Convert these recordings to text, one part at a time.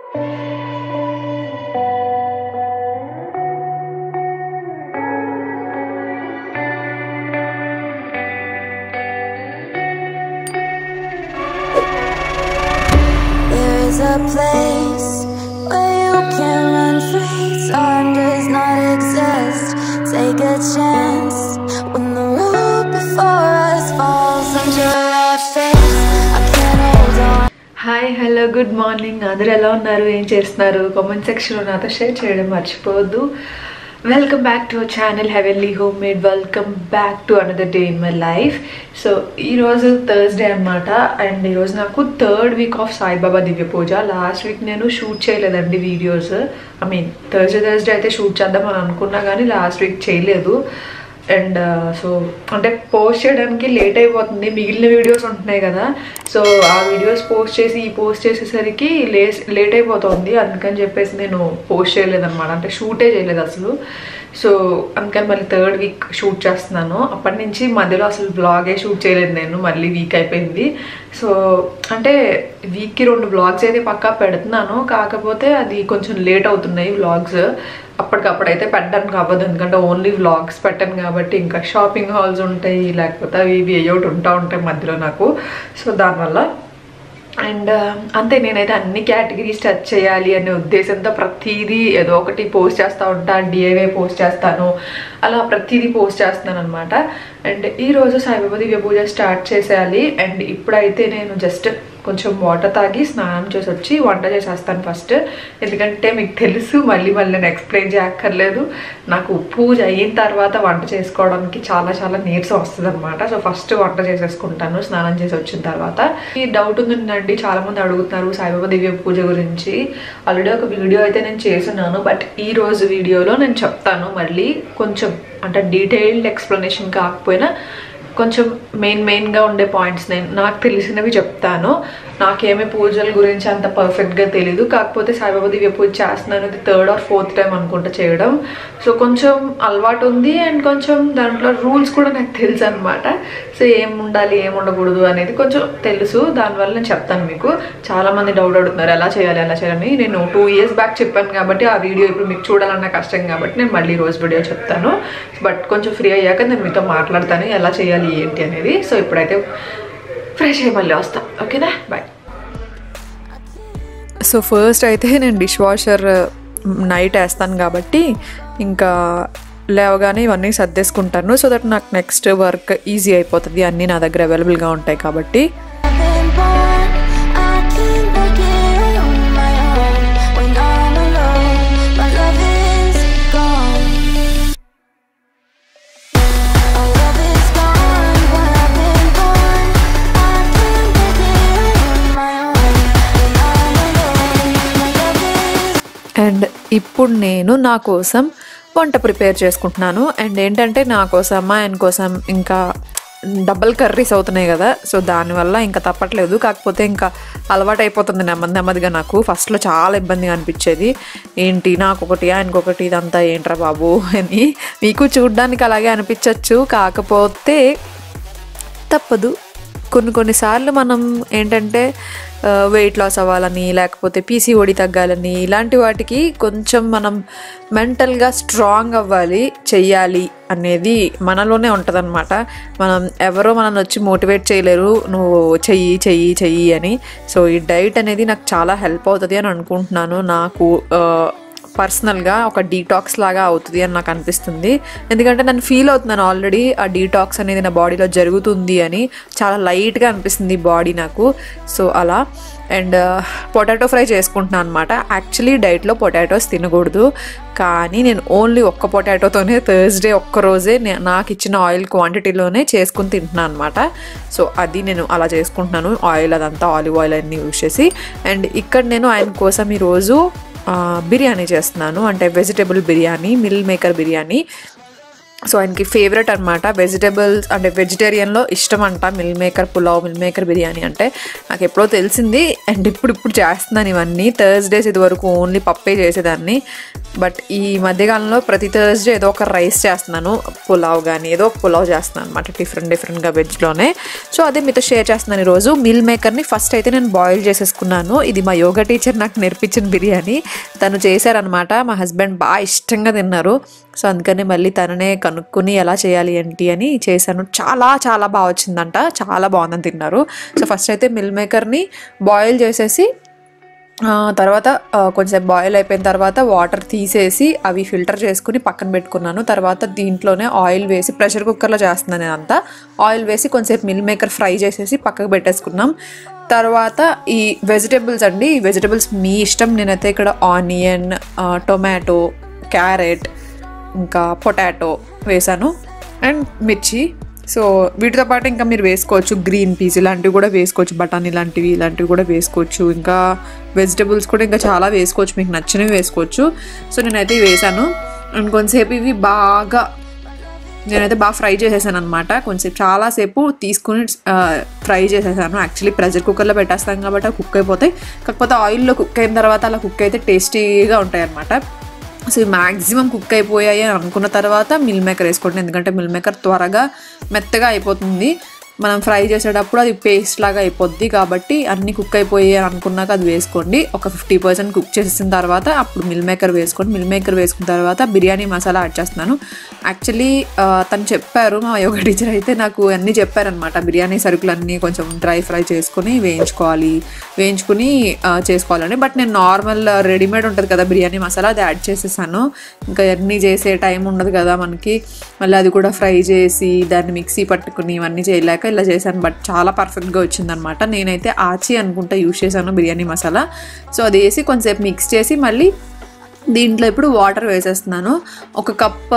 There is a place where you can run free. Time does not exist. Take a chance when the road before us falls under our face. I can't hold on. Hi hello good morning అందరూ ఎలా ఉన్నారు ఏం చేస్తున్నారు comment సెక్షన్లో నాతో share చేయడం మర్చిపోవద్దు welcome back to our channel heavenly home made welcome back to another day in my life so ఈరోజు థర్స్డే అనమాట అండ్ ఈరోజు నాకు third week of Sai Baba Divya Puja last week నేను షూట్ చేయలేదండి videos I mean Thursday Thursday అయితే shoot చేద్దాం అని అనుకున్నా కానీ లాస్ట్ వీక్ చేయలేదు అండ్ సో అంటే పోస్ట్ చేయడానికి లేట్ అయిపోతుంది మిగిలిన వీడియోస్ ఉంటున్నాయి కదా సో ఆ వీడియోస్ పోస్ట్ చేసి ఈ పోస్ట్ చేసేసరికి లే లేట్ అయిపోతుంది అందుకని చెప్పేసి నేను పోస్ట్ చేయలేదన్నమాట అంటే షూటే చేయలేదు అసలు సో అందుకని మళ్ళీ థర్డ్ వీక్ షూట్ చేస్తున్నాను అప్పటి నుంచి మధ్యలో అసలు బ్లాగే షూట్ చేయలేదు నేను మళ్ళీ వీక్ అయిపోయింది సో అంటే వీక్కి రెండు బ్లాగ్స్ అయితే పక్కా పెడుతున్నాను కాకపోతే అది కొంచెం లేట్ అవుతున్నాయి వ్లాగ్స్ అప్పటికప్పుడు అయితే పెట్టడానికి అవ్వదు ఎందుకంటే ఓన్లీ వ్లాగ్స్ పెట్టాను కాబట్టి ఇంకా షాపింగ్ హాల్స్ ఉంటాయి లేకపోతే అవి ఇవి ఏ ఒకటి ఉంటా ఉంటాయి మధ్యలో నాకు సో దానివల్ల అండ్ అంతే నేనైతే అన్ని కేటగిరీస్ టచ్ చేయాలి అనే ఉద్దేశంతో ప్రతిదీ ఏదో ఒకటి పోస్ట్ చేస్తూ ఉంటా డిఐవై పోస్ట్ చేస్తాను అలా ప్రతిదీ పోస్ట్ చేస్తున్నాను అనమాట అండ్ ఈరోజు సాయిబాబా దివ్య పూజ స్టార్ట్ చేసేయాలి అండ్ ఇప్పుడైతే నేను జస్ట్ కొంచెం వాటర్ తాగి స్నానం చేసి వచ్చి వంట చేసేస్తాను ఫస్ట్ ఎందుకంటే మీకు తెలుసు మళ్ళీ మళ్ళీ నేను ఎక్స్ప్లెయిన్ చేయక్కర్లేదు నాకు పూజ అయిన తర్వాత వంట చేసుకోవడానికి చాలా చాలా నీరసం వస్తుంది అనమాట సో ఫస్ట్ వంట చేసేసుకుంటాను స్నానం చేసి వచ్చిన తర్వాత ఈ డౌట్ ఉందండి చాలా మంది అడుగుతున్నారు సాయిబాబా దివ్య పూజ గురించి ఆల్రెడీ ఒక వీడియో అయితే నేను చేస్తున్నాను బట్ ఈ రోజు వీడియోలో నేను చెప్తాను మళ్ళీ కొంచెం అంటే డీటెయిల్డ్ ఎక్స్ప్లెనేషన్ కాకపోయినా కొంచెం మెయిన్ మెయిన్గా ఉండే పాయింట్స్ నేను నాకు తెలిసినవి చెప్తాను నాకేమీ పూజల గురించి అంత పర్ఫెక్ట్గా తెలీదు కాకపోతే సాయిబాబా దివ్య పూజ చేస్తున్నాను ఇది థర్డ్ ఆర్ ఫోర్త్ టైం అనుకుంటా చేయడం సో కొంచెం అలవాటు ఉంది అండ్ కొంచెం దాంట్లో రూల్స్ కూడా నాకు తెలుసు అనమాట సో ఏం ఉండాలి ఏం ఉండకూడదు అనేది కొంచెం తెలుసు దానివల్ల నేను చెప్తాను మీకు చాలామంది డౌట్ అడుగుతున్నారు ఎలా చేయాలి ఎలా చేయాలని నేను టూ ఇయర్స్ బ్యాక్ చెప్పాను కాబట్టి ఆ వీడియో ఇప్పుడు మీకు చూడాలన్న కష్టం కాబట్టి నేను మళ్ళీ రోజు వీడియో చెప్తాను బట్ కొంచెం ఫ్రీ అయ్యాక నేను మీతో మాట్లాడతాను ఎలా చేయాలి ఏంటి అనేది సో ఇప్పుడైతే ఫ్రెష్ అయ్యి మళ్ళీ వస్తాం ఓకేనా బాయ్ సో ఫస్ట్ అయితే నేను డిష్ వాషర్ నైట్ వేస్తాను కాబట్టి ఇంకా లేవగానే ఇవన్నీ సర్దేసుకుంటాను సో దట్ నాకు నెక్స్ట్ వర్క్ ఈజీ అయిపోతుంది అన్నీ నా దగ్గర అవైలబుల్గా ఉంటాయి కాబట్టి I've been born, I can begin on my own. When I'm alone, my love is gone. Our love is gone, but I've been born. I can begin on my own. When I'm alone, my love is and ఇప్పుడు నేను నా కోసం వంట prepare చేసుకుంటున్నాను and ఏంటంటే నా కోసం ఆయన కోసం ఇంకా డబల్ కర్రీస్ అవుతున్నాయి కదా సో దానివల్ల ఇంకా తప్పట్లేదు కాకపోతే ఇంకా అలవాటు అయిపోతుంది నెమ్మది నెమ్మదిగా నాకు ఫస్ట్లో చాలా ఇబ్బందిగా అనిపించేది ఏంటి నాకు ఒకటి ఆయనకొకటి ఇదంతా ఏంట్రా బాబు అని మీకు చూడ్డానికి అలాగే అనిపించవచ్చు కాకపోతే తప్పదు కొన్ని కొన్నిసార్లు మనం ఏంటంటే వెయిట్ లాస్ అవ్వాలని లేకపోతే పీసీఓడి తగ్గాలని ఇలాంటి వాటికి కొంచెం మనం మెంటల్గా స్ట్రాంగ్ అవ్వాలి చెయ్యాలి అనేది మనలోనే ఉంటుందన్నమాట మనం ఎవరో మనల్ని వచ్చి మోటివేట్ చేయలేరు నువ్వు చెయ్యి చెయ్యి చెయ్యి అని సో ఈ డైట్ అనేది నాకు చాలా హెల్ప్ అవుతుంది అని అనుకుంటున్నాను నాకు ఆ, పర్సనల్గా ఒక డీటాక్స్ లాగా అవుతుంది అని నాకు అనిపిస్తుంది ఎందుకంటే నేను ఫీల్ అవుతున్నాను ఆల్రెడీ ఆ డీటాక్స్ అనేది నా బాడీలో జరుగుతుంది అని చాలా లైట్గా అనిపిస్తుంది బాడీ నాకు సో అలా అండ్ పొటాటో ఫ్రై చేసుకుంటున్నాను అనమాట యాక్చువల్లీ డైట్లో పొటాటోస్ తినకూడదు కానీ నేను ఓన్లీ ఒక్క పొటాటోతోనే థర్స్డే ఒక్క రోజే నే- నాకు ఇచ్చిన ఆయిల్ క్వాంటిటీలోనే చేసుకుని తింటున్నాను అనమాట సో అది నేను అలా చేసుకుంటున్నాను ఆయిల్ అదంతా ఆలివ్ ఆయిల్ అన్ని యూజ్ చేసి అండ్ ఇక్కడ నేను ఆయన కోసం ఈరోజు ఆ, బిర్యానీ చేస్తున్నాను అంటే vegetable biryani meal maker biryani so ఆయనకి ఫేవరెట్ అనమాట వెజిటబుల్స్ అంటే వెజిటేరియన్లో ఇష్టం అంట meal maker pulao meal maker biryani అంటే నాకు ఎప్పుడో తెలిసింది అండ్ ఇప్పుడు ఇప్పుడు చేస్తున్నాను ఇవన్నీ థర్స్డేస్ ఇది వరకు ఓన్లీ పప్పే చేసేదాన్ని బట్ ఈ మధ్యకాలంలో ప్రతి థర్స్డే ఏదో ఒక రైస్ చేస్తున్నాను పులావ్ కానీ ఏదో ఒక పులావ్ చేస్తున్నాను అనమాట డిఫరెంట్ డిఫరెంట్గా వెజ్లోనే సో అదే మీతో షేర్ చేస్తున్నాను ఈరోజు మిల్ మేకర్ని ఫస్ట్ అయితే నేను బాయిల్ చేసేసుకున్నాను ఇది మా యోగా టీచర్ నాకు నేర్పించిన బిర్యానీ తను చేశారనమాట మా హస్బెండ్ బాగా ఇష్టంగా తిన్నారు సో అందుకని మళ్ళీ తననే కనుక్కొని ఎలా చేయాలి ఏంటి అని చేశాను చాలా చాలా బాగా వచ్చిందంట చాలా బాగుందని తిన్నారు సో ఫస్ట్ అయితే మిల్ మేకర్ని బాయిల్ చేసేసి ఆ, తర్వాత ఆ, కొంచెం బాయిల్ అయిపోయిన తర్వాత వాటర్ తీసేసి అవి ఫిల్టర్ చేసుకుని పక్కన పెట్టుకున్నాను తర్వాత దీంట్లోనే ఆయిల్ వేసి ప్రెషర్ కుక్కర్లో చేస్తున్నాను నేను అంతా ఆయిల్ వేసి కొంచెంసేపు మిల్ మేకర్ ఫ్రై చేసేసి పక్కకు పెట్టేసుకున్నాం తర్వాత ఈ వెజిటేబుల్స్ అండి ఈ వెజిటేబుల్స్ మీ ఇష్టం నేనైతే ఇక్కడ ఆనియన్ టొమాటో క్యారెట్ ఇంకా పొటాటో వేసాను అండ్ మిర్చి సో వీటితో పాటు ఇంకా మీరు వేసుకోవచ్చు గ్రీన్ పీస్ ఇలాంటివి కూడా వేసుకోవచ్చు బఠానీ ఇలాంటివి ఇలాంటివి కూడా వేసుకోవచ్చు ఇంకా వెజిటబుల్స్ కూడా ఇంకా చాలా వేసుకోవచ్చు మీకు నచ్చినవి వేసుకోవచ్చు సో నేనైతే ఇవి వేసాను అండ్ కొంతసేపు ఇవి బాగా నేనైతే బాగా ఫ్రై చేసేసాను అనమాట కొంచెం చాలాసేపు తీసుకుని ఫ్రై చేసేసాను యాక్చువల్లీ ప్రెషర్ కుక్కర్లో పెట్టేస్తాం కాబట్టి అవి కుక్ అయిపోతాయి కాకపోతే ఆయిల్లో కుక్ అయిన తర్వాత అలా కుక్ అయితే టేస్టీగా ఉంటాయి అనమాట సో మ్యాక్సిమం కుక్ అయిపోయాయి అని అనుకున్న తర్వాత మిల్ మేకర్ వేసుకోండి ఎందుకంటే మిల్ మేకర్ త్వరగా మెత్తగా అయిపోతుంది మనం ఫ్రై చేసేటప్పుడు అది పేస్ట్ లాగా అయిపోద్ది కాబట్టి అన్ని కుక్ అయిపోయాయి అని అనుకున్నాక అది వేసుకోండి ఒక ఫిఫ్టీ పర్సెంట్ కుక్ చేసిన తర్వాత అప్పుడు మిల్ మేకర్ వేసుకోండి మిల్ మేకర్ వేసుకున్న తర్వాత బిర్యానీ మసాలా యాడ్ చేస్తున్నాను యాక్చువల్లీ తను చెప్పారు మా యోగా టీచర్ అయితే నాకు అన్నీ చెప్పారనమాట బిర్యానీ సరుకులన్నీ కొంచెం డ్రై ఫ్రై చేసుకుని వేయించుకోవాలి వేయించుకుని ఆ, చేసుకోవాలని బట్ నేను నార్మల్ రెడీమేడ్ ఉంటుంది కదా బిర్యానీ మసాలా అది యాడ్ చేసేసాను ఇంకా అన్నీ చేసే టైం ఉండదు కదా మనకి మళ్ళీ అది కూడా ఫ్రై చేసి దాన్ని మిక్సీ పట్టుకుని ఇవన్నీ చేయలేక ఇలా చేశాను బట్ చాలా పర్ఫెక్ట్గా వచ్చిందనమాట నేనైతే ఆచి అనుకుంటా యూస్ చేశాను బిర్యానీ మసాలా సో అది వేసి కొంచెంసేపు మిక్స్ చేసి మళ్ళీ దీంట్లో ఇప్పుడు వాటర్ వేసేస్తున్నాను ఒక కప్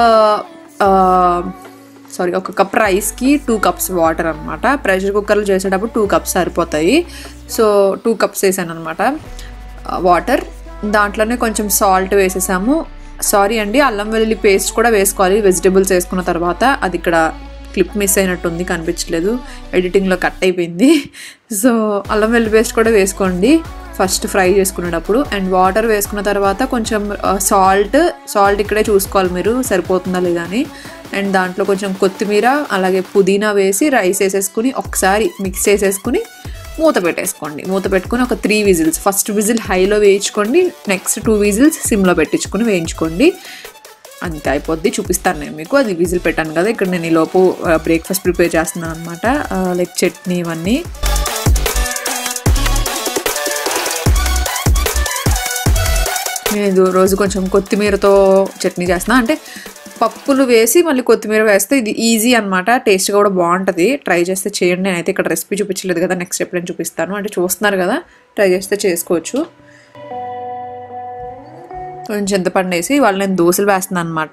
సారీ ఒక కప్ రైస్కి టూ కప్స్ వాటర్ అనమాట ప్రెషర్ కుక్కర్లో చేసేటప్పుడు టూ కప్స్ సరిపోతాయి సో టూ కప్స్ వేసాను అనమాట వాటర్ దాంట్లోనే కొంచెం సాల్ట్ వేసేసాము సారీ అండి అల్లం వెల్లుల్లి పేస్ట్ కూడా వేసుకోవాలి వెజిటేబుల్స్ వేసుకున్న తర్వాత అది ఇక్కడ క్లిప్ మిస్ అయినట్టుంది కనిపించలేదు ఎడిటింగ్లో కట్ అయిపోయింది సో అల్లం వెల్లుల్లి పేస్ట్ కూడా వేసుకోండి ఫస్ట్ ఫ్రై చేసుకునేటప్పుడు అండ్ వాటర్ వేసుకున్న తర్వాత కొంచెం సాల్ట్ సాల్ట్ ఇక్కడే చూసుకోవాలి మీరు సరిపోతుందా లేదా అని అండ్ దాంట్లో కొంచెం కొత్తిమీర అలాగే పుదీనా వేసి రైస్ వేసేసుకుని ఒకసారి మిక్స్ చేసేసుకుని మూత పెట్టేసుకోండి మూత పెట్టుకుని ఒక త్రీ విజిల్స్ ఫస్ట్ విజిల్ హైలో వేయించుకోండి నెక్స్ట్ టూ విజిల్స్ సిమ్లో పెట్టించుకొని వేయించుకోండి అంతే అయిపోద్ది చూపిస్తాను నేను మీకు అది విజిల్ పెట్టాను కదా ఇక్కడ నేను ఈ లోపు బ్రేక్ఫాస్ట్ ప్రిపేర్ చేస్తున్నాను అనమాట లైక్ చట్నీ ఇవన్నీ నేను రోజు కొంచెం కొత్తిమీరతో చట్నీ చేస్తున్నా అంటే పప్పులు వేసి మళ్ళీ కొత్తిమీర వేస్తే ఇది ఈజీ అనమాట టేస్ట్గా కూడా బాగుంటుంది ట్రై చేస్తే చేయండి నేనైతే ఇక్కడ రెసిపీ చూపించలేదు కదా నెక్స్ట్ ఎప్పుడైనా చూపిస్తాను అంటే చూస్తున్నారు కదా ట్రై చేస్తే చేసుకోవచ్చు కొంచెం చింతపండు వేసి వాళ్ళు నేను దోశలు వేస్తున్నాను అనమాట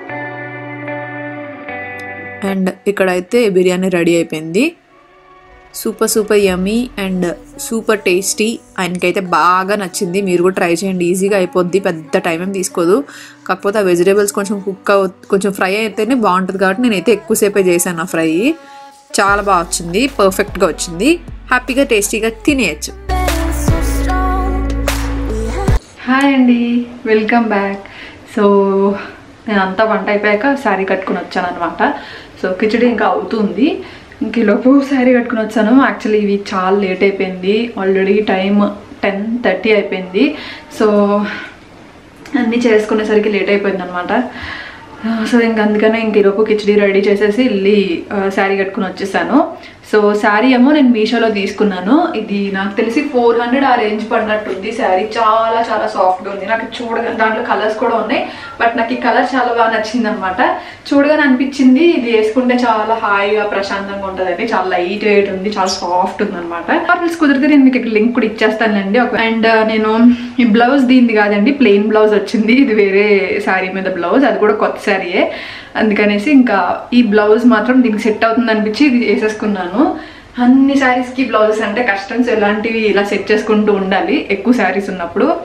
అండ్ ఇక్కడైతే బిర్యానీ రెడీ అయిపోయింది super super yummy and super tasty ఆయనకైతే బాగా నచ్చింది మీరు కూడా ట్రై చేయండి ఈజీగా అయిపోద్ది పెద్ద టైం ఏం తీసుకోదు కాకపోతే ఆ వెజిటేబుల్స్ కొంచెం కుక్ అవు కొంచెం ఫ్రై అయితేనే బాగుంటుంది కాబట్టి నేనైతే ఎక్కువసేపే చేశాను ఆ ఫ్రై చాలా బాగా వచ్చింది పర్ఫెక్ట్గా వచ్చింది హ్యాపీగా టేస్టీగా తినేయచ్చు been so strong. We have hi అండి వెల్కమ్ బ్యాక్ సో నేను అంతా వంట అయిపోయాక శారీ కట్టుకుని వచ్చాను అనమాట సో కిచడి ఇంకా అవుతుంది ఇంక ఈలోపు శారీ కట్టుకుని వచ్చాను యాక్చువల్లీ ఇవి చాలా లేట్ అయిపోయింది ఆల్రెడీ టైం టెన్ థర్టీ అయిపోయింది సో అన్నీ చేసుకునేసరికి లేట్ అయిపోయింది అనమాట సో ఇంక అందుకనే ఇంక ఈలోపు కిచడీ రెడీ చేసేసి వెళ్ళి శారీ కట్టుకుని వచ్చేసాను సో శారీ ఏమో నేను మీషోలో తీసుకున్నాను ఇది నాకు తెలిసి ఫోర్ హండ్రెడ్ ఆ రేంజ్ పడినట్టుంది శారీ చాలా చాలా సాఫ్ట్గా ఉంది నాకు చూడగా దాంట్లో కలర్స్ కూడా ఉన్నాయి బట్ నాకు ఈ కలర్ చాలా బాగా నచ్చింది అనమాట చూడగానే అనిపించింది ఇది వేసుకుంటే చాలా హాయిగా ప్రశాంతంగా ఉంటుందండి చాలా లైట్ వెయిట్ ఉంది చాలా సాఫ్ట్ ఉంది అనమాట ఆర్డర్స్ కుదిరితే నేను మీకు ఇక్కడ లింక్ కూడా ఇచ్చేస్తానండి అండ్ నేను ఈ బ్లౌజ్ దీనిది కాదండి ప్లెయిన్ బ్లౌజ్ వచ్చింది ఇది వేరే శారీ మీద బ్లౌజ్ అది కూడా కొత్త శారీయే అందుకనేసి ఇంకా ఈ బ్లౌజ్ మాత్రం దీనికి సెట్ అవుతుంది అనిపించి ఇది వేసేసుకున్నాను అన్ని శారీస్కి బ్లౌజెస్ అంటే కష్టం సో ఇలాంటివి ఇలా సెట్ చేసుకుంటూ ఉండాలి ఎక్కువ శారీస్ ఉన్నప్పుడు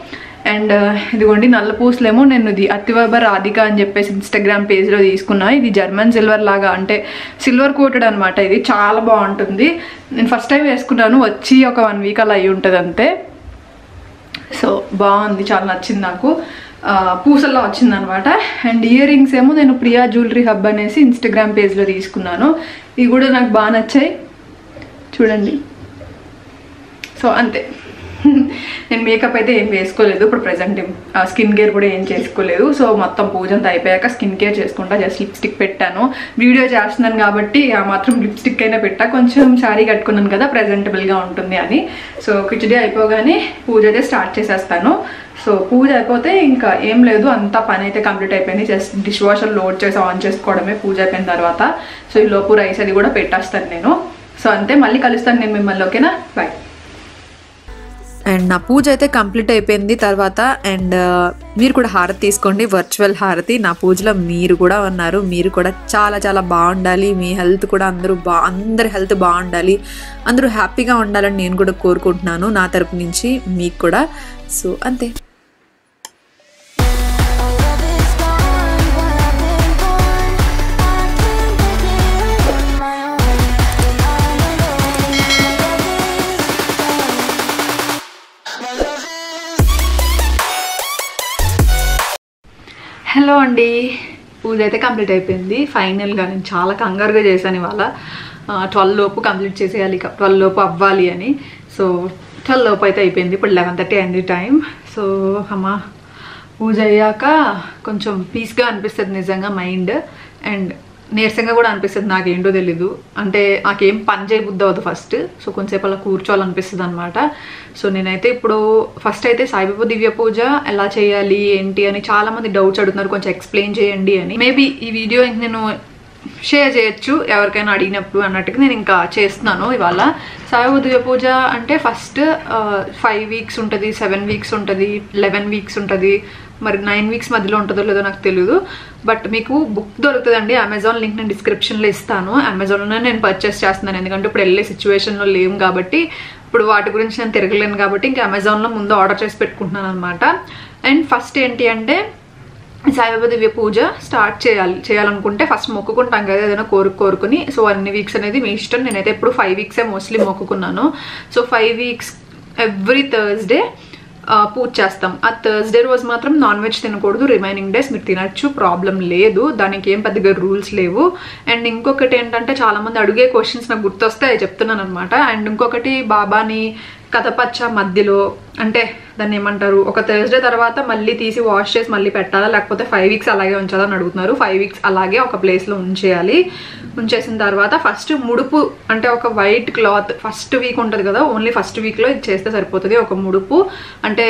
అండ్ ఇదిగోండి నల్ల పూసలేమో నేను ఇది అతివైభ రాధిక అని చెప్పేసి ఇన్స్టాగ్రామ్ పేజ్లో తీసుకున్నా ఇది జర్మన్ సిల్వర్ లాగా అంటే సిల్వర్ కోటెడ్ అనమాట ఇది చాలా బాగుంటుంది నేను ఫస్ట్ టైం వేసుకున్నాను వచ్చి ఒక వన్ వీక్ అలా అయి ఉంటుంది అంతే సో బాగుంది చాలా నచ్చింది నాకు ఆ, పూసల్లో వచ్చింది అనమాట అండ్ ఇయర్ రింగ్స్ ఏమో నేను ప్రియా జ్యువెలరీ హబ్ అనేసి ఇన్స్టాగ్రామ్ పేజ్లో తీసుకున్నాను ఇవి కూడా నాకు బాగా నచ్చాయి చూడండి సో అంతే నేను మేకప్ అయితే ఏం వేసుకోలేదు ఇప్పుడు ప్రజెంట్ స్కిన్ కేర్ కూడా ఏం చేసుకోలేదు సో మొత్తం పూజ అంతా అయిపోయాక స్కిన్ కేర్ చేసుకుంటా జస్ట్ లిప్స్టిక్ పెట్టాను వీడియో చేస్తున్నాను కాబట్టి ఆ మాత్రం లిప్స్టిక్ అయినా పెట్టా కొంచెం శారీ కట్టుకున్నాను కదా ప్రజెంటబుల్గా ఉంటుంది అని సో కిచడీ అయిపోగానే పూజ అయితే స్టార్ట్ చేసేస్తాను సో పూజ అయిపోతే ఇంకా ఏం లేదు అంతా పని అయితే కంప్లీట్ అయిపోయింది జస్ట్ డిష్ వాషర్ లోడ్ చేసి ఆన్ చేసుకోవడమే పూజ అయిపోయిన తర్వాత సో ఈ లోపు రైస్ అది కూడా పెట్టేస్తాను నేను సో అంతే మళ్ళీ కలుస్తాను నేను మిమ్మల్ని ఓకేనా బాయ్ అండ్ నా పూజ అయితే కంప్లీట్ అయిపోయింది తర్వాత అండ్ మీరు కూడా హారతి తీసుకోండి వర్చువల్ హారతి నా పూజలో మీరు కూడా ఉన్నారు మీరు కూడా చాలా చాలా బాగుండాలి మీ హెల్త్ కూడా అందరూ బా అందరి హెల్త్ బాగుండాలి అందరూ హ్యాపీగా ఉండాలని నేను కూడా కోరుకుంటున్నాను నా తరపు నుంచి మీకు కూడా సో అంతే Love is gone, but I've been born. I can't make it on my own. I'm alone. My love is hello అండి పూజ అయితే కంప్లీట్ అయిపోయింది ఫైనల్గా నేను చాలా కంగారుగా చేశాను ఇవాళ ట్వెల్వ్ లోపు కంప్లీట్ చేసేయాలి ట్వెల్వ్ లోపు అవ్వాలి అని సో ట్వెల్వ్ లోపు అయితే అయిపోయింది ఇప్పుడు లెవెన్ థర్టీ అయింది టైం సో అమ్మ పూజ అయ్యాక కొంచెం పీస్గా అనిపిస్తుంది నిజంగా మైండ్ అండ్ నీరసంగా కూడా అనిపిస్తుంది నాకేంటో తెలీదు అంటే నాకేం పని చేయబుద్ధి అవ్వదు ఫస్ట్ సో కొంచెంసేపు అలా కూర్చోవాలనిపిస్తుంది అనమాట సో నేనైతే ఇప్పుడు ఫస్ట్ అయితే సాయిబాబా దివ్య పూజ ఎలా చేయాలి ఏంటి అని చాలా మంది డౌట్స్ అడుగుతున్నారు కొంచెం ఎక్స్ప్లెయిన్ చేయండి అని మేబీ ఈ వీడియో ఇంక నేను షేర్ చేయొచ్చు ఎవరికైనా అడిగినప్పుడు అన్నట్టుగా నేను ఇంకా చేస్తున్నాను ఇవాళ సాయిబాబా దివ్య పూజ అంటే ఫస్ట్ ఫైవ్ వీక్స్ ఉంటుంది సెవెన్ వీక్స్ ఉంటుంది లెవెన్ వీక్స్ ఉంటుంది మరి నైన్ వీక్స్ మధ్యలో ఉంటుందో లేదో నాకు తెలియదు బట్ మీకు బుక్ దొరుకుతుందండి అమెజాన్ లింక్ నేను డిస్క్రిప్షన్లో ఇస్తాను అమెజాన్లోనే నేను పర్చేస్ చేస్తున్నాను ఎందుకంటే ఇప్పుడు వెళ్ళే సిచ్యువేషన్లో లేము కాబట్టి ఇప్పుడు వాటి గురించి నేను తిరగలేను కాబట్టి ఇంకా అమెజాన్లో ముందు ఆర్డర్ చేసి పెట్టుకుంటున్నాను అనమాట అండ్ ఫస్ట్ ఏంటి అంటే సాయిబాబా దివ్య పూజ స్టార్ట్ చేయాలి చేయాలనుకుంటే ఫస్ట్ మొక్కుకుంటాం కదా ఏదైనా కోరుకు కోరుకుని సో అన్ని వీక్స్ అనేది మీ ఇష్టం నేనైతే ఇప్పుడు ఫైవ్ వీక్సే మోస్ట్లీ మొక్కుకున్నాను so five weeks every Thursday puja చేస్తాం ఆ థర్స్డే రోజు మాత్రం నాన్ వెజ్ తినకూడదు రిమైనింగ్ డేస్ మీరు తినచ్చు ప్రాబ్లం లేదు దానికి ఏం పెద్దగా రూల్స్ లేవు అండ్ ఇంకొకటి ఏంటంటే చాలా మంది అడిగే క్వశ్చన్స్ నాకు గుర్తొస్తాయి చెప్తున్నాను అనమాట అండ్ ఇంకొకటి బాబాని కథపచ్చ మధ్యలో అంటే దాన్ని ఏమంటారు ఒక థర్స్డే తర్వాత మళ్ళీ తీసి వాష్ చేసి మళ్ళీ పెట్టాలా లేకపోతే ఫైవ్ వీక్స్ అలాగే ఉంచాలా అని అడుగుతున్నారు ఫైవ్ వీక్స్ అలాగే ఒక ప్లేస్లో ఉంచేయాలి ఉంచేసిన తర్వాత ఫస్ట్ ముడుపు అంటే ఒక వైట్ క్లాత్ ఫస్ట్ వీక్ ఉంటుంది కదా ఓన్లీ ఫస్ట్ వీక్లో ఇది చేస్తే సరిపోతుంది ఒక ముడుపు అంటే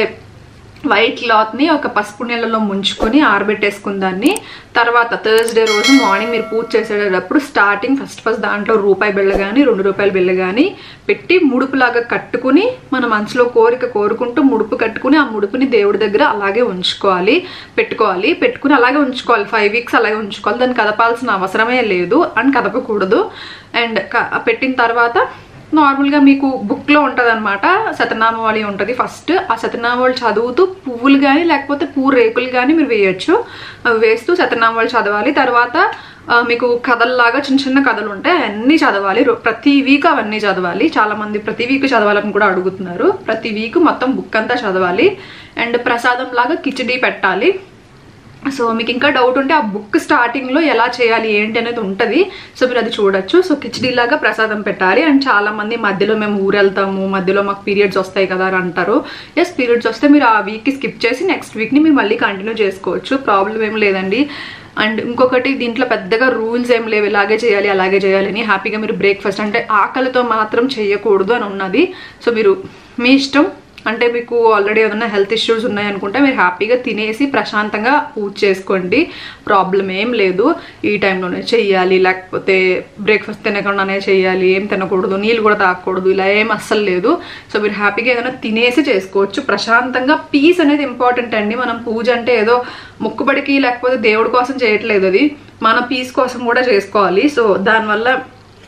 వైట్ క్లాత్ని ఒక పసుపు నీళ్ళలో ముంచుకొని ఆరబెట్టేసుకున్న దాన్ని తర్వాత థర్స్డే రోజు మార్నింగ్ మీరు పూజ చేసేటప్పుడు స్టార్టింగ్ ఫస్ట్ ఫస్ట్ దాంట్లో రూపాయి బిళ్ళ కానీ రెండు రూపాయల బిళ్ళ కానీ పెట్టి ముడుపులాగా కట్టుకుని మన మనసులో కోరిక కోరుకుంటూ ముడుపు కట్టుకుని ఆ ముడుపుని దేవుడి దగ్గర అలాగే ఉంచుకోవాలి పెట్టుకోవాలి పెట్టుకుని అలాగే ఉంచుకోవాలి ఫైవ్ వీక్స్ అలాగే ఉంచుకోవాలి దాన్ని కదపాల్సిన అవసరమే లేదు అండ్ కదపకూడదు అండ్ పెట్టిన తర్వాత నార్మల్గా మీకు బుక్లో ఉంటుంది అనమాట సతనామావళి ఉంటుంది ఫస్ట్ ఆ సతనామావళి చదువుతూ పువ్వులు కానీ లేకపోతే పువ్వు రేకులు కానీ మీరు వేయచ్చు అవి వేస్తూ సతనామావళి చదవాలి తర్వాత ఆ, మీకు కథల్లాగా చిన్న చిన్న కథలు ఉంటాయి అన్నీ చదవాలి రో- ప్రతి వీక్ అవన్నీ చదవాలి చాలా మంది ప్రతి వీక్ చదవాలని కూడా అడుగుతున్నారు ప్రతి వీక్ మొత్తం బుక్ అంతా చదవాలి అండ్ ప్రసాదం లాగా కిచడీ పెట్టాలి సో మీకు ఇంకా డౌట్ ఉంటే ఆ బుక్ స్టార్టింగ్లో ఎలా చేయాలి ఏంటి అనేది ఉంటుంది సో మీరు అది చూడొచ్చు సో కిచడీ లాగా ప్రసాదం పెట్టాలి అండ్ చాలా మంది మధ్యలో మేము ఊరు వెళ్తాము మధ్యలో మాకు పీరియడ్స్ వస్తాయి కదా అని అంటారు ఎస్ పీరియడ్స్ వస్తే మీరు ఆ వీక్కి స్కిప్ చేసి నెక్స్ట్ వీక్ని మీరు మళ్ళీ కంటిన్యూ చేసుకోవచ్చు ప్రాబ్లం ఏం లేదండి అండ్ ఇంకొకటి దీంట్లో పెద్దగా రూల్స్ ఏం లేవు ఇలాగే చేయాలి అలాగే చేయాలి అని హ్యాపీగా మీరు బ్రేక్ఫాస్ట్ అంటే ఆకలితో మాత్రం చేయకూడదు అని ఉన్నది సో మీరు మీ ఇష్టం అంటే మీకు ఆల్రెడీ ఏదైనా హెల్త్ ఇష్యూస్ ఉన్నాయనుకుంటే మీరు హ్యాపీగా తినేసి ప్రశాంతంగా పూజ చేసుకోండి ప్రాబ్లం ఏం లేదు ఈ టైంలోనే చెయ్యాలి లేకపోతే బ్రేక్ఫాస్ట్ తినకుండానే చెయ్యాలి ఏం తినకూడదు నీళ్ళు కూడా తాగకూడదు ఇలా ఏం అస్సలు లేదు సో మీరు హ్యాపీగా ఏదైనా తినేసి చేసుకోవచ్చు ప్రశాంతంగా పీస్ అనేది ఇంపార్టెంట్ అండి మనం పూజ అంటే ఏదో మొక్కుబడికి లేకపోతే దేవుడి కోసం చేయట్లేదు అది మన పీస్ కోసం కూడా చేసుకోవాలి సో దానివల్ల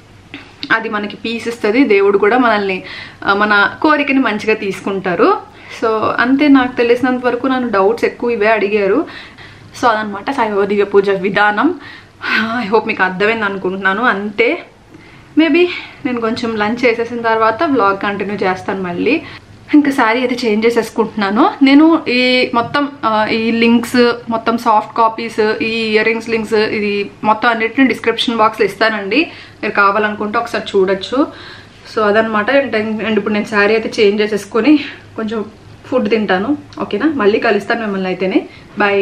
అది మనకి పీస్ ఇస్తుంది దేవుడు కూడా మనల్ని ఆ, మన కోరికని మంచిగా తీసుకుంటారు సో అంతే నాకు తెలిసినంత వరకు నన్ను డౌట్స్ ఎక్కువ ఇవే అడిగారు సో అదనమాట సాయిబాబా పూజ విధానం ఐ హోప్ మీకు అర్థమైంది అనుకుంటున్నాను అంతే మేబీ నేను కొంచెం లంచ్ చేసేసిన తర్వాత వ్లాగ్ కంటిన్యూ చేస్తాను మళ్ళీ ఇంకా శారీ అయితే చేంజ్ చేసేసుకుంటున్నాను నేను ఈ మొత్తం ఆ, ఈ లింక్స్ మొత్తం సాఫ్ట్ కాపీస్ ఈ ఇయర్ రింగ్స్ లింక్స్ ఇది మొత్తం అన్నిటిని డిస్క్రిప్షన్ బాక్స్లో ఇస్తానండి మీరు కావాలనుకుంటే ఒకసారి చూడొచ్చు సో అదనమాట అండ్ అండ్ ఇప్పుడు నేను శారీ అయితే చేంజ్ చేసేసుకొని కొంచెం ఫుడ్ తింటాను ఓకేనా మళ్ళీ కలుస్తాను మిమ్మల్ని అయితేనే బాయ్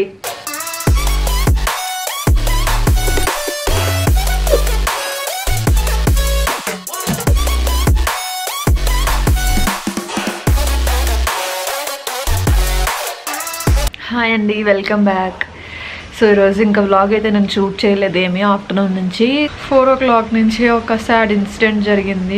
హాయ్ అండి వెల్కమ్ బ్యాక్ సో ఈరోజు ఇంకా వ్లాగ్ అయితే నేను షూట్ చేయలేదు ఏమీ ఆఫ్టర్నూన్ నుంచి ఫోర్ ఓ క్లాక్ నుంచి ఒక సాడ్ ఇన్సిడెంట్ జరిగింది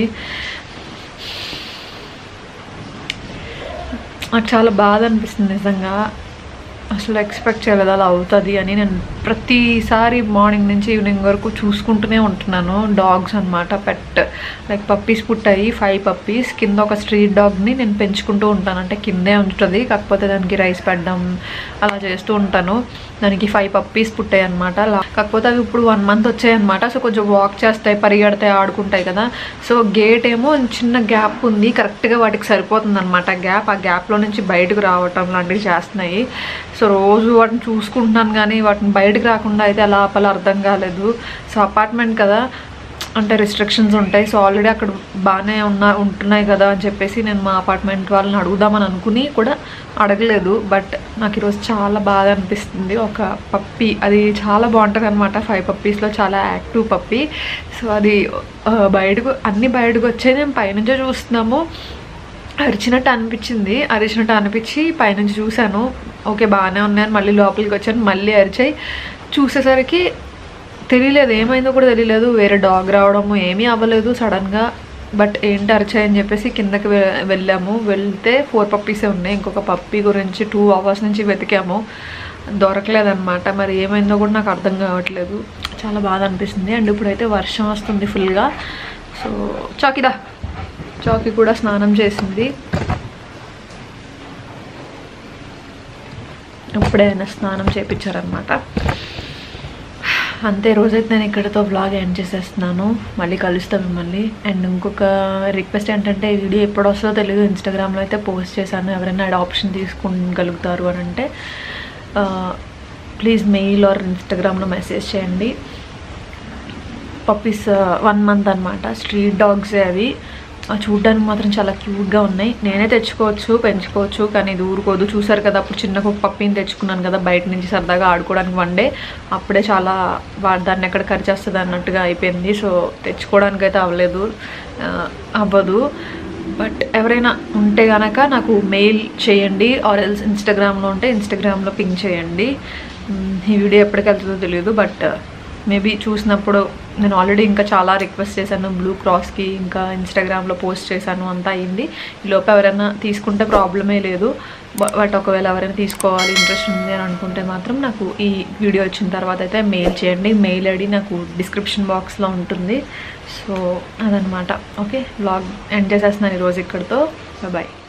నాకు చాలా బాధ అనిపిస్తుంది నిజంగా అసలు ఎక్స్పెక్ట్ చేయలేదు అలా అవుతుంది అని నేను ప్రతిసారి మార్నింగ్ నుంచి ఈవినింగ్ వరకు చూసుకుంటూనే ఉంటున్నాను డాగ్స్ అనమాట పెట్ లైక్ పప్పీస్ పుట్టాయి ఫైవ్ పప్పీస్ కింద ఒక స్ట్రీట్ డాగ్ని నేను పెంచుకుంటూ ఉంటాను అంటే కిందే ఉంటుంది కాకపోతే దానికి రైస్ పెట్టడం అలా చేస్తూ ఉంటాను దానికి ఫైవ్ పప్పీస్ పుట్టాయి అనమాట కాకపోతే అవి ఇప్పుడు వన్ మంత్ వచ్చాయి అనమాట సో కొంచెం వాక్ చేస్తాయి పరిగెడతాయి ఆడుకుంటాయి కదా సో గేట్ ఏమో చిన్న గ్యాప్ ఉంది కరెక్ట్గా వాటికి సరిపోతుంది అనమాట గ్యాప్ ఆ గ్యాప్లో నుంచి బయటకు రావటం లాంటివి చేస్తున్నాయి సో రోజు వాటిని చూసుకుంటున్నాను కానీ వాటిని బయటకు రాకుండా అయితే అలా ఆపాలో అర్థం కాలేదు సో అపార్ట్మెంట్ కదా అంటే రిస్ట్రిక్షన్స్ ఉంటాయి సో ఆల్రెడీ అక్కడ బాగానే ఉన్నా ఉంటున్నాయి కదా అని చెప్పేసి నేను మా అపార్ట్మెంట్ వాళ్ళని అడుగుదామని అనుకుని కూడా అడగలేదు బట్ నాకు ఈరోజు చాలా బాగా అనిపిస్తుంది ఒక పప్పి అది చాలా బాగుంటుంది అనమాట ఫైవ్ పప్పీస్లో చాలా యాక్టివ్ పప్పి సో అది ఆ, బయటకు అన్ని బయటకు వచ్చాయి మేము పైనుంచే చూస్తున్నాము అరిచినట్టు అనిపించింది అరిచినట్టు అనిపించి పైనుంచి చూశాను ఓకే బాగానే ఉన్నాయని మళ్ళీ లోపలికి వచ్చాను మళ్ళీ అరిచాయి చూసేసరికి తెలియలేదు ఏమైందో కూడా తెలియలేదు వేరే డాగ్ రావడము ఏమీ అవ్వలేదు సడన్గా బట్ ఏంటి అరిచాయని చెప్పేసి కిందకి వె- వెళ్ళాము వెళ్తే ఫోర్ పప్పీసే ఉన్నాయి ఇంకొక పప్పీ గురించి టూ అవర్స్ నుంచి వెతికాము దొరకలేదన్నమాట మరి ఏమైందో కూడా నాకు అర్థం కావట్లేదు చాలా బాధ అనిపిస్తుంది అండ్ ఇప్పుడైతే వర్షం వస్తుంది ఫుల్గా సో చాకిదా చాకి కూడా స్నానం చేసింది ఇప్పుడే ఆయన స్నానం చేయించారనమాట అంతే రోజైతే నేను ఇక్కడితో వ్లాగ్ ఎండ్ చేసేస్తున్నాను మళ్ళీ కలుస్తాను మిమ్మల్ని అండ్ ఇంకొక రిక్వెస్ట్ ఏంటంటే ఈ వీడియో ఎప్పుడు వస్తుందో తెలియదు ఇన్స్టాగ్రామ్లో అయితే పోస్ట్ చేశాను ఎవరైనా అడాప్షన్ తీసుకోగలుగుతారు అని అంటే ప్లీజ్ మెయిల్ ఆర్ ఇన్స్టాగ్రామ్లో మెసేజ్ చేయండి పప్పీస్ వన్ మంత్ అనమాట స్ట్రీట్ డాగ్స్ అవి ఆ చూడ్డానికి మాత్రం చాలా క్యూట్గా ఉన్నాయి నేనే తెచ్చుకోవచ్చు పెంచుకోవచ్చు కానీ ఇది ఊరుకోదు చూసారు కదా అప్పుడు చిన్న ఒక పప్పీని తెచ్చుకున్నాను కదా బయట నుంచి సరదాగా ఆడుకోవడానికి వన్ డే అప్పుడే చాలా వా- దాన్ని ఎక్కడ ఖర్చేస్తుంది అన్నట్టుగా అయిపోయింది సో తెచ్చుకోవడానికి అయితే అవ్వలేదు ఆ, అవ్వదు బట్ ఎవరైనా ఉంటే కనుక నాకు మెయిల్ చేయండి ఆర్ ఎల్స్ ఇన్స్టాగ్రామ్లో ఉంటే ఇన్స్టాగ్రామ్లో పింక్ చేయండి మ్, ఈ వీడియో ఎప్పటికి వెళ్తుందో తెలియదు బట్ మేబీ చూసినప్పుడు నేను ఆల్రెడీ ఇంకా చాలా రిక్వెస్ట్ చేశాను బ్లూ క్రాస్కి ఇంకా ఇన్స్టాగ్రామ్లో పోస్ట్ చేశాను అంతా అయింది ఈ లోపు ఎవరైనా తీసుకుంటే ప్రాబ్లమే లేదు బ- బట్ ఒకవేళ ఎవరైనా తీసుకోవాలి ఇంట్రెస్ట్ ఉంది అని అనుకుంటే మాత్రం నాకు ఈ వీడియో వచ్చిన తర్వాత అయితే మెయిల్ చేయండి మెయిల్ ఐడి నాకు డిస్క్రిప్షన్ బాక్స్లో ఉంటుంది సో అదనమాట ఓకే వ్లాగ్ ఎండ్ చేసేస్తున్నాను ఈరోజు ఇక్కడితో బాయ్